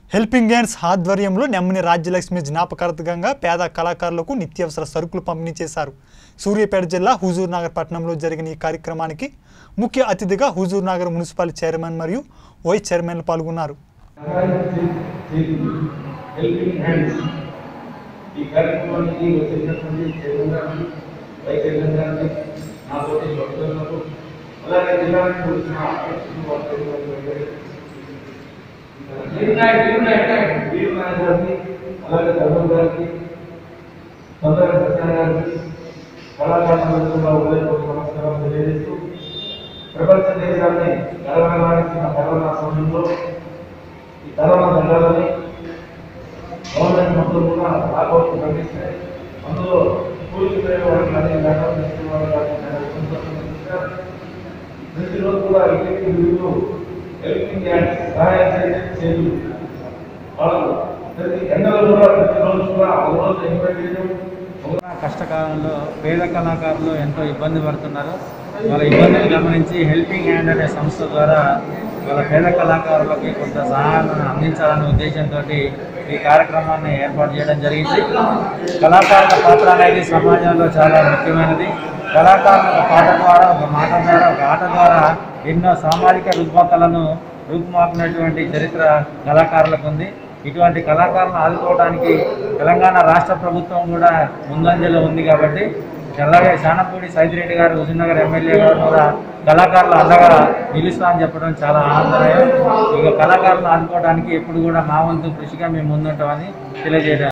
Helping hands ఆధ్వర్యంలో నెమ్మని రాజ్యలక్ష్మి జ్ఞాపకార్థకంగా పేద కళాకారులకు నిత్యావసర సరుకులు పంపిణీ చేశారు సూర్యాపేట జిల్లా హుజూర్ నగర్ పట్టణంలో జరిగిన ఈ కార్యక్రమానికి ముఖ్య అతిథిగా హుజూర్ నగర్ మున్సిపల్ చైర్మన్ మరియు వైస్ చైర్మన్లు పాల్గొన్నారు హెల్పింగ్ హ్యాండ్స్ ఈ కార్యక్రమానికి వచ్చేసినటువంటి చైర్మన్ గారికి వైస్ చైర్మన్ గారికి నాతోటి భక్తులకు అలాగే జిల్లాకు వచ్చిన అధ్యక్షులు, వర్గీయులు, వీరునాయక్ వీరునాయక్ వీరునాయక్ గారికి అలాగే ధర్మం గారికి తొందర సత్యనారాయణ గారికి కళాకారులకు కూడా ఉదయపూర్వక నమస్కారం తెలియజేస్తూ ప్రపంచ దేశాన్ని గర్వమాడించిన కరోనా సమయంలో ఈ కరోనా తగ్గాలని గవర్నమెంట్ మొత్తం కూడా లాకౌట్ ప్రకటిస్తాయి అందులో కూలిపోయే వాళ్ళు కానీ నగరం చేసిన వాళ్ళు కానీ చాలా సంతోషంగా చూశారు. ప్రతిరోజు కూడా ఇంటికి వీళ్ళు హెల్పింగ్ హ్యాండ్ సహాయం చేసే చేతులు వాళ్ళు ప్రతి ఎండలో కూడా ప్రతిరోజు కూడా ఒక రోజు ఎంకరేజ్ చేయడం ఒక కష్టకాలంలో పేద కళాకారులు ఎంతో ఇబ్బంది పడుతున్నారు వాళ్ళ ఇబ్బందిని గమనించి హెల్పింగ్ హ్యాండ్ అనే సంస్థ ద్వారా వాళ్ళ పేద కళాకారులకి కొంత సహాయాన్ని అందించాలనే ఉద్దేశంతో ఈ కార్యక్రమాన్ని ఏర్పాటు చేయడం జరిగింది కళాకారుల పాత్ర అనేది సమాజంలో చాలా ముఖ్యమైనది కళాకారులు ఒక పాట ద్వారా ఒక మాట ద్వారా ఒక ఆట ద్వారా ఎన్నో సామాజిక రుగ్మతలను రూపుమాపినటువంటి చరిత్ర కళాకారులకు ఉంది ఇటువంటి కళాకారులను ఆదుకోవడానికి తెలంగాణ రాష్ట్ర ప్రభుత్వం కూడా ముందంజలో ఉంది కాబట్టి అలాగే శానపూడి సైదిరెడ్డి గారు హుజూర్నగర్ ఎమ్మెల్యే గారు కూడా కళాకారులు అండగా నిలుస్తా అని చెప్పడం చాలా ఆనందదాయం ఇక కళాకారులను ఆదుకోవడానికి ఎప్పుడు కూడా మా వంతు కృషిగా మేము ముందుంటామని తెలియజేయడం